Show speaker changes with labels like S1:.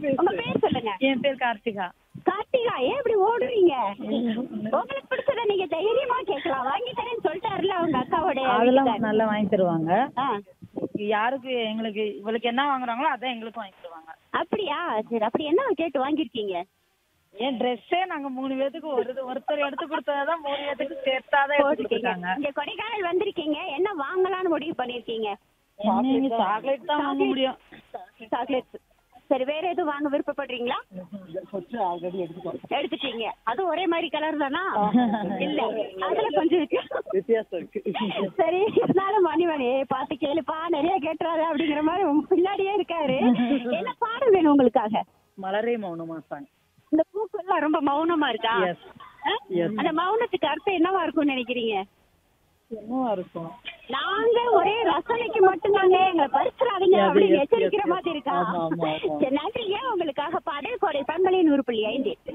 S1: உங்க பேர் சொல்லுங்க
S2: என் பேர் கார்த்திகா
S1: கார்த்திகா ஏன் இப்படி ஓடுறீங்க உங்களுக்கு பிடிச்சத நீங்க தைரியமா கேட்கலாம் வாங்கி தரேன்னு சொல்லிட்டாருல அவங்க அக்காவோட
S2: அதெல்லாம்
S1: வீட்டுக்காரர்.
S2: நல்லா வாங்கி தருவாங்க
S1: ஆ,
S2: யாருக்கு எங்களுக்கு இவளுக்கு என்ன வாங்குறாங்களோ அதான் எங்களுக்கும் வாங்கி தருவாங்க
S1: அப்படியா சரி அப்படி என்ன கேட்டு வாங்கிருக்கீங்க
S2: என் ட்ரெஸ்ஸே நாங்க மூணு பேத்துக்கு ஒரு ஒருத்தர் எடுத்து கொடுத்ததான் மூணு பேத்துக்கு சேர்த்தாதான் எடுத்து
S1: போட்டுட்டீங்க
S2: கொடுத்துருக்காங்க
S1: இங்க கொடைக்கானல் வந்திருக்கீங்க என்ன வாங்கலாம்னு முடிவு பண்ணிருக்கீங்க
S2: சாக்லேட் தான் வாங்க முடியும்
S1: சாக்லேட் சரி வேற எதுவும் வாங்க விருப்பப்படுறீங்களா எடுத்துட்டீங்க அது ஒரே மாதிரி கலர் தானா இல்ல அதுல கொஞ்சம் வித்தியாசம்
S3: வித்தியாசம் இருக்கு
S1: சரி இருந்தாலும் மணிமணி பார்த்து கேளுப்பா நிறைய கேட்டுறாரு அப்படிங்கிற மாதிரி உங்க பின்னாடியே இருக்காரு என்ன பாடம் வேணும் உங்களுக்காக
S2: மலரே மௌனமா சாங்
S1: இந்த பூக்கள்லாம் ரொம்ப மௌனமா இருக்கா
S2: Yes.
S1: ஆ?
S3: Yes.
S1: அந்த மௌனத்துக்கு அர்த்தம் என்னவா இருக்கும்னு நினைக்கிறீங்க
S2: என்னவா இருக்கும்
S1: நாங்க ஒரே ரசனைக்கு மட்டும்தாங்க எங்களை பரிசுறாதீங்க
S3: Yes,
S1: அப்படின்னு
S3: yes,
S1: எச்சரிக்கிற
S3: yes, yes.
S1: மாதிரி இருக்கா
S3: ஆமா, ஆமா, ஆமா.
S1: சரி நன்றிங்க உங்களுக்காக பாடல் கோடை பண்பலின் உருப்பள்ளி ஐந்து